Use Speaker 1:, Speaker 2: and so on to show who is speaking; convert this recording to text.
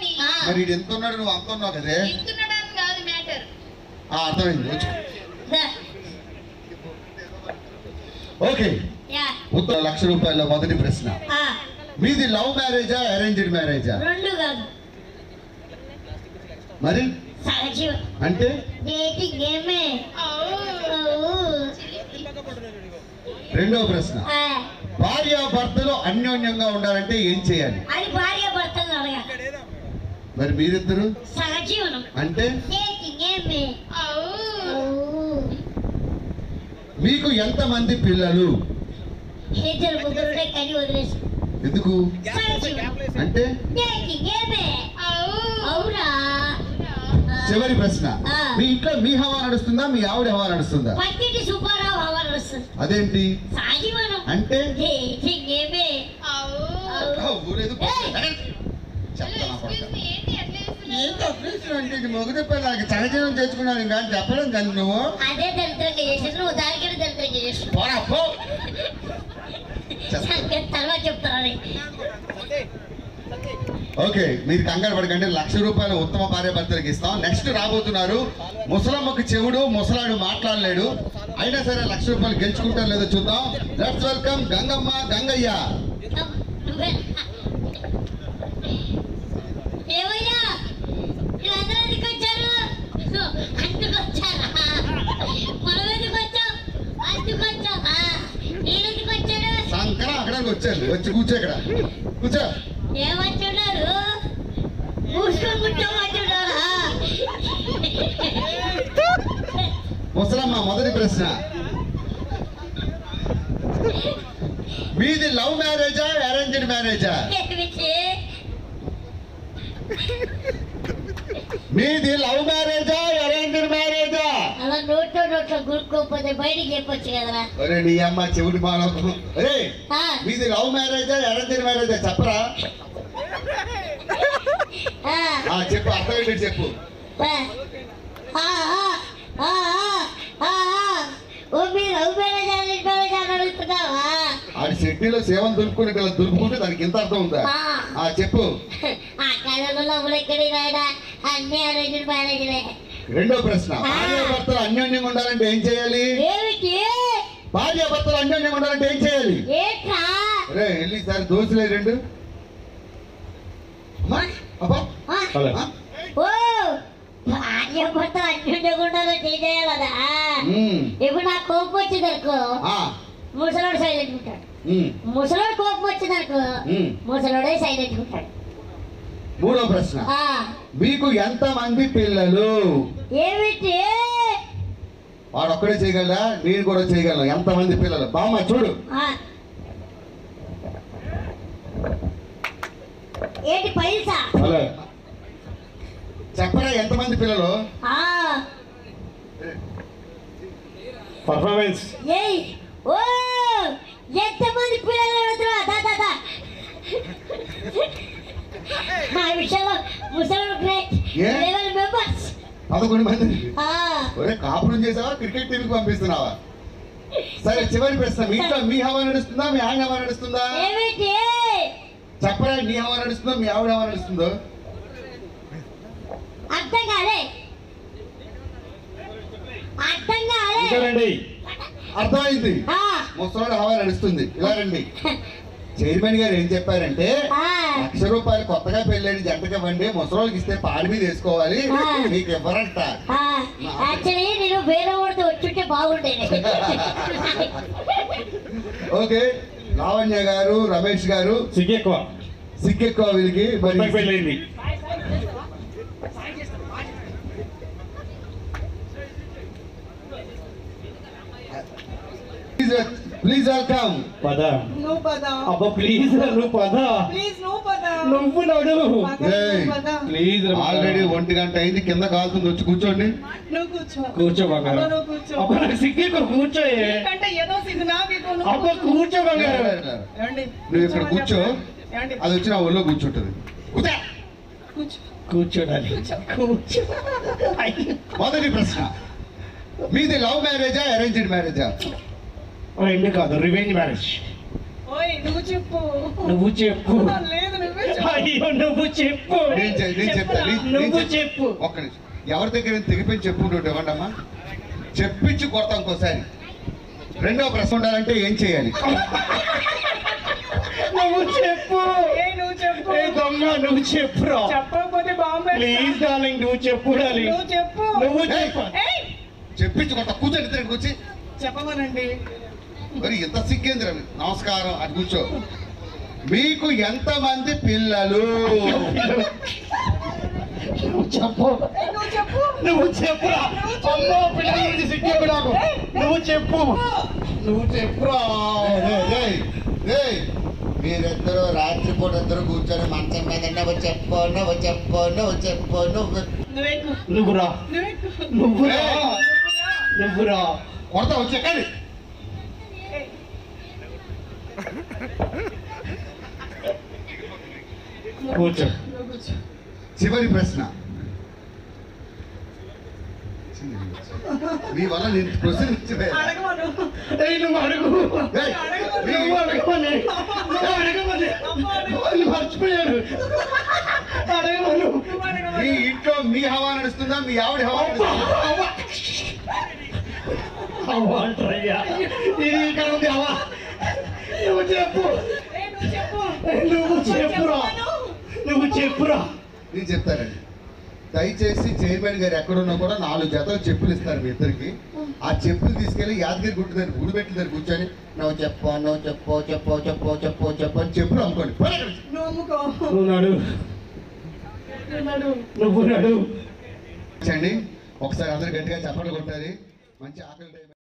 Speaker 1: ఇవ్వని
Speaker 2: ఆ.
Speaker 3: మరి వీడు ఎంత ఉన్నాడు నువ్వు అంత ఉన్నావు కదే
Speaker 1: ఇస్తున్నాడని కాదు మ్యాటర్
Speaker 3: ఆ, అర్థమైంది వచ్చి
Speaker 2: దా.
Speaker 3: Okay
Speaker 2: yeah.
Speaker 3: ఉత్తర లక్ష రూపాయల మొదటి ప్రశ్న
Speaker 2: ఆ,
Speaker 3: మీది లవ్ మ్యారేజా అరేంజ్డ్ మ్యారేజా
Speaker 2: రెండు కాదు
Speaker 3: మరి
Speaker 2: సహజీవనం
Speaker 3: అంటే
Speaker 2: డేటింగ్ గేమే
Speaker 3: రెండో ప్రశ్న
Speaker 2: ఆ,
Speaker 3: భార్య భర్తలు అన్యోన్యంగా ఉండాలంటే ఏం చేయాలి
Speaker 2: అది భార్య భర్తలు అడగా
Speaker 3: మరి మీరిద్దరు
Speaker 2: సహజీవనం
Speaker 3: అంటే
Speaker 2: డేటింగ్ గేమే
Speaker 3: మీకు ఎంతమంది పిల్లలు
Speaker 2: ఇద్దరు ముగ్గురునే కని వదిలేసి
Speaker 3: ఎందుకు
Speaker 2: సహజీవనం
Speaker 3: అంటే
Speaker 2: డేటింగ్ గేమే అవునా ఆ,
Speaker 3: చివరి ప్రశ్న
Speaker 2: ఆ.
Speaker 3: మీ ఇంట్లో మీ హవా నడుస్తుందా మీ ఆవిడ హవా నడుస్తుందా
Speaker 2: పక్కింటి సుబ్బారావు హవాలు వస్తుంది
Speaker 3: అదేంటి
Speaker 2: సహజీవనం
Speaker 3: అంటే
Speaker 2: డేటింగ్ గేమే
Speaker 3: ఆ, ఊరేదు
Speaker 2: ఏయ్!
Speaker 3: చెప్తాను కొడతా.
Speaker 1: ఏంటి అట్లా చేస్తున్నావు?
Speaker 3: ఏంటో ప్రశ్న అంటే ఇది మొగదప్ప నాకు సహజీవనం చేసుకున్నాను ఇంకా చెప్పడం కానీ నువ్వు
Speaker 2: అదే దరిద్రంగా చేసేది నువ్వు దానికైనా దరిద్రంగా చేస్తున్నావు
Speaker 3: పోరా, పో. చెప్తా.
Speaker 2: సంగతి తర్వాత చెప్తానని
Speaker 3: ఓకే మీరు కంగారు పడకండి లక్ష రూపాయలు ఉత్తమ భార్య భర్తలకు ఇస్తాం నెక్స్ట్ రాబోతున్నారు ముసలమ్మకు చెవుడు ముసలాడు మాట్లాడలేడు అయినా సరే లక్ష రూపాయలు గెలుచుకుంటారు లేదో చూద్దాం లెట్స్ వెల్కమ్ గంగమ్మ గంగయ్య
Speaker 2: నువ్వే ఏమయ్యా వీళ్ళందరూ ఎందుకు వచ్చారు అందుకు వచ్చారా మనం ఎందుకు వచ్చాం అందుకు వచ్చామా నేను ఎందుకు వచ్చాడు
Speaker 3: సంకర అక్కడికి వచ్చారు వచ్చి కూర్చో ఇక్కడ కూర్చో
Speaker 2: ఏమంటున్నారు మూసుకొని కూర్చోమంటున్నారా
Speaker 3: ముసలమ్మ మొదటి ప్రశ్న మీది లవ్ మ్యారేజా అరేంజ్డ్ మ్యారేజా
Speaker 2: ఏమిటి
Speaker 3: మీది లవ్ మ్యారేజా అరేంజ్డ్ మ్యారేజా
Speaker 2: అలా నోట్లో నోట్లో గురుక్కోకపోతే బయటికి చెప్పొచ్చు కదరా
Speaker 3: ఒరే నీ అమ్మ చెవుడి మాలకు ఒరే
Speaker 2: ఆ,
Speaker 3: మీది లవ్ మ్యారేజా అరేంజ్డ్ మ్యారేజా చెప్పరా
Speaker 2: ఆ,
Speaker 3: ఆ చెప్పు అర్థం ఏంటి చెప్పు
Speaker 2: ఆ, ఆ, ఆ, ఆ, ఆ, ఓ మీరు లవ్ మ్యారేజ్ అరేంజ్ మ్యారేజ్ అని అడుగుతున్నావా
Speaker 3: ఆడి షెడ్యూలో సేవను దులుపుకుని ఇలా దులుపుకుంటే దానికి ఇంత అర్థం ఉందా
Speaker 2: ఆ.
Speaker 3: ఆ చెప్పు
Speaker 2: ఆ కాలంలో లవ్లు ఎక్కడి రాయడా అన్ని అరేంజ్ మ్యారేజ్లే
Speaker 3: రెండో ప్రశ్న భార్య భర్తలు అన్యోన్యంగా ఉండాలంటే ఏం చేయాలి
Speaker 2: ఏమిటి
Speaker 3: భార్య భర్తలు అన్యోన్యంగా ఉండాలంటే ఏం చేయాలి
Speaker 2: ఏట్రా
Speaker 3: రే వెళ్ళి సార్ దోశలే రెండు అమ్మా, అబ్బా,
Speaker 2: ఆ,
Speaker 3: ఆ,
Speaker 2: ఓ భార్య భర్త అన్యోన్యంగా ఏం చేయాలదా
Speaker 3: ఉమ్,
Speaker 2: ఇప్పుడు నాకు కోపం వచ్చింది అనుకో
Speaker 3: ఆ,
Speaker 2: ముసలోడు సైలెంట్ ఉంటాడు
Speaker 3: ఉమ్,
Speaker 2: ముసలోడు కోపం వచ్చింది అనుకో
Speaker 3: ఉమ్.
Speaker 2: ముసలోడే సైలెంట్ ఉంటాడు
Speaker 3: మూడో ప్రశ్న
Speaker 2: ఆ,
Speaker 3: మీకు ఎంత మంది పిల్లలు
Speaker 2: ఏమిటి
Speaker 3: వాడు ఒక్కడే చేయగలరా నేను కూడా చేయగలను ఎంత మంది పిల్లలు బామ్మ చూడు
Speaker 2: ఆ. ఏంటి పైసా
Speaker 3: హలో చెప్పరా ఎంత మంది పిల్లలు
Speaker 2: ఆ,
Speaker 4: పర్ఫార్మెన్స్
Speaker 2: ఏయ్ ఓ ఎంతమంది పిల్లలు అడుగుతున్నా దా దా దా ఆ విషయంలో ముసలి గ్రేట్
Speaker 3: ఏ?
Speaker 2: లెవెల్ మెంబర్స్
Speaker 3: పదకొండు మంది
Speaker 2: ఆ
Speaker 3: ఒరే కాపురం చేసావా క్రికెట్ టీంకి పంపిస్తున్నావా సరే చివరి ప్రశ్న మీ ఇంట్లో మీ హవా నడుస్తుందా మీ ఆయన హవా నడుస్తుందా
Speaker 2: ఏమిటి
Speaker 3: చెప్పరా నీ హవా నడుస్తుందో మీ ఆవిడ హవా నడుస్తుందో
Speaker 2: అర్థం కాలే అర్థం కాలే
Speaker 4: ఇంకా రండి
Speaker 3: అర్థమైంది
Speaker 2: ఆ,
Speaker 3: ముసలోడు హవా నడుస్తుంది ఇలా రండి చైర్మన్ గారు ఏం చెప్పారంటే
Speaker 2: ఆ,
Speaker 3: లక్ష రూపాయలు కొత్తగా పెళ్ళైన జంటకి ఇవ్వండి ముసలోళ్ళకి ఇస్తే పాడి మీద వేసుకోవాలి
Speaker 2: ఆ.
Speaker 3: మీకు ఇవ్వరంట
Speaker 2: ఆ, యాక్చువల్లీ నేను వేరే వాడితో వచ్చుంటే బాగుండేది
Speaker 3: ఓకే లావణ్య గారు రమేష్ గారు
Speaker 4: సిగ్గు ఎక్కువ
Speaker 3: సిక్కెక్కువ వీళ్ళకి
Speaker 4: కొత్తగా
Speaker 3: మరి
Speaker 4: పెళ్ళైంది
Speaker 3: ప్లీజ్ వెల్కమ్
Speaker 4: పద
Speaker 5: నువ్వు పద
Speaker 4: అబ్బా ప్లీజ్ నువ్వు పద
Speaker 5: ప్లీజ్ నువ్వు పద
Speaker 4: నువ్వు నడు
Speaker 5: పద,
Speaker 3: ఏయ్.
Speaker 5: నువ్వు పద
Speaker 4: ప్లీజ్
Speaker 3: ఆల్రెడీ ఒంటి గంట అయింది కింద కాలుతుంది వచ్చి కూర్చోండి
Speaker 5: నువ్వు కూర్చో
Speaker 4: కూర్చో బంగారు
Speaker 5: అబ్బా, నువ్వు కూర్చో
Speaker 4: అబ్బా నాకు సిగ్గు ఎక్కువ కూర్చోయే
Speaker 5: ఎందుకంటే ఏదో సిగ్గు నాకు ఎక్కువ, నువ్వు
Speaker 4: అబ్బా
Speaker 5: కూర్చో.
Speaker 4: కూర్చో బంగారు
Speaker 5: ఏమండి?
Speaker 3: నువ్వు ఇక్కడ కూర్చో
Speaker 5: ఏమండి?
Speaker 3: అది వచ్చి నా ఒళ్ళో కూర్చుంటుంది కూర్చో.
Speaker 5: కూర్చో
Speaker 4: కూర్చోడాలి కూర్చో అయ్యో.
Speaker 3: మొదటి ప్రశ్న మీది లవ్ మ్యారేజా అరేంజ్డ్ మ్యారేజా
Speaker 4: రెండు కాదు రివెంజ్ మ్యారేజ్
Speaker 5: ఓయ్ నువ్వు చెప్పు
Speaker 4: నువ్వు చెప్పు
Speaker 5: లేదు నువ్వే చెప్పు
Speaker 4: అయ్యో నువ్వు చెప్పు
Speaker 3: నేను చె- నేను చెప్తా నేను- నేను
Speaker 4: నువ్వు
Speaker 3: చెప్-
Speaker 4: చెప్పు
Speaker 3: ఒక్క నిమిషం ఎవరి దగ్గర తెగిపోయి చెప్పుకుంటుంటే ఇవ్వండమ్మా చెప్పించి కొడతాం ఇంకోసారి రెండో ప్రశ్న ఉండాలంటే ఏం చేయాలి
Speaker 4: నువ్వు చెప్పు
Speaker 5: ఏ నువ్వు చెప్పు
Speaker 4: ఏ దొంగ నువ్వు చెప్పురా
Speaker 5: చెప్పకపోతే బాంబే
Speaker 4: ప్లీజ్ డార్లింగ్ నువ్వు చెప్పు డార్లింగ్
Speaker 5: నువ్వు చెప్పు
Speaker 4: నువ్వు
Speaker 3: ఏయ్,
Speaker 4: చెప్పు
Speaker 5: ఏయ్
Speaker 3: చెప్పించి కొడతా కూర్చొని ఇద్దరికి వచ్చి
Speaker 5: చెప్పమనండి
Speaker 3: మరి ఎంత సిగ్గేంద్ర నమస్కారం అది కూర్చో మీకు ఎంతమంది పిల్లలు
Speaker 4: నువ్వు చెప్పు
Speaker 5: ఏయ్, నువ్వు చెప్పు
Speaker 4: నువ్వు చెప్పురా అమ్మో పిల్లల గురించి సిగ్గేకు నాకు నువ్వు చెప్పు నువ్వు చెప్పురా
Speaker 3: ఏయ్, ఏయ్, ఏయ్, మీరిద్దరు రాత్రిపూట ఇద్దరు కూర్చొని మంచం మీద నువ్వు చెప్పు నువ్వు చెప్పు నువ్వు చెప్పు నువ్వు
Speaker 5: నువ్వెక్కు
Speaker 4: నువ్వురా
Speaker 5: నువ్వెక్కు
Speaker 4: నువ్వురా
Speaker 3: ఏయ్,
Speaker 4: నువ్వురా
Speaker 3: కొడతా వచ్చి ఎక్కండి
Speaker 5: ఏయ్,
Speaker 4: కూర్చో
Speaker 5: నువ్వు కూర్చో
Speaker 3: చివరి ప్రశ్న మీ వల్ల నేను క్వశ్చన్ ఇచ్చిపోయాను
Speaker 5: అడగమను
Speaker 4: ఏయ్ నువ్వు అడుగు
Speaker 3: ఏయ్, మీ-
Speaker 4: నువ్వు అడగమని నువ్వు అడగమని నువ్వు మర్చిపోయాడు అడగమను
Speaker 5: నువ్వు
Speaker 3: మీ
Speaker 5: అడగమను
Speaker 3: ఇంట్లో మీ హవా నడుస్తుందా మీ ఆవిడ హవా నడుస్తుందా
Speaker 4: అవ్వంటయ్యా ఇది ఇక్కడ ఉంది అవ్వ నువ్వు చెప్పు
Speaker 5: ఏయ్, నువ్వు చెప్పు
Speaker 4: నువ్వు చెప్పురా నువ్వు చెప్పురా
Speaker 3: నేను చెప్తానండి దయచేసి చైర్మన్ గారు ఎక్కడున్నా కూడా నాలుగు జతలు చెప్పులు ఇస్తారు మీ ఇద్దరికి ఆ చెప్పులు తీసుకెళ్లి యాదగిరి గుట్టు దగ్గర గుడిబెట్టిన దగ్గర కూర్చొని నువ్వు చెప్పు నువ్వు చెప్పు చెప్పు చెప్పు చెప్పు చెప్పు అని చెప్పులు అమ్ముకోండి పోనీ అక్కడి నుంచి.
Speaker 5: నువ్వు అమ్ముకో
Speaker 4: నువ్వు నడు
Speaker 5: నువ్వు నడు
Speaker 4: నువ్వు నడు
Speaker 3: చండి ఒకసారి అందరు గట్టిగా చప్పట్లు కొట్టాలి మంచి ఆకలి టైం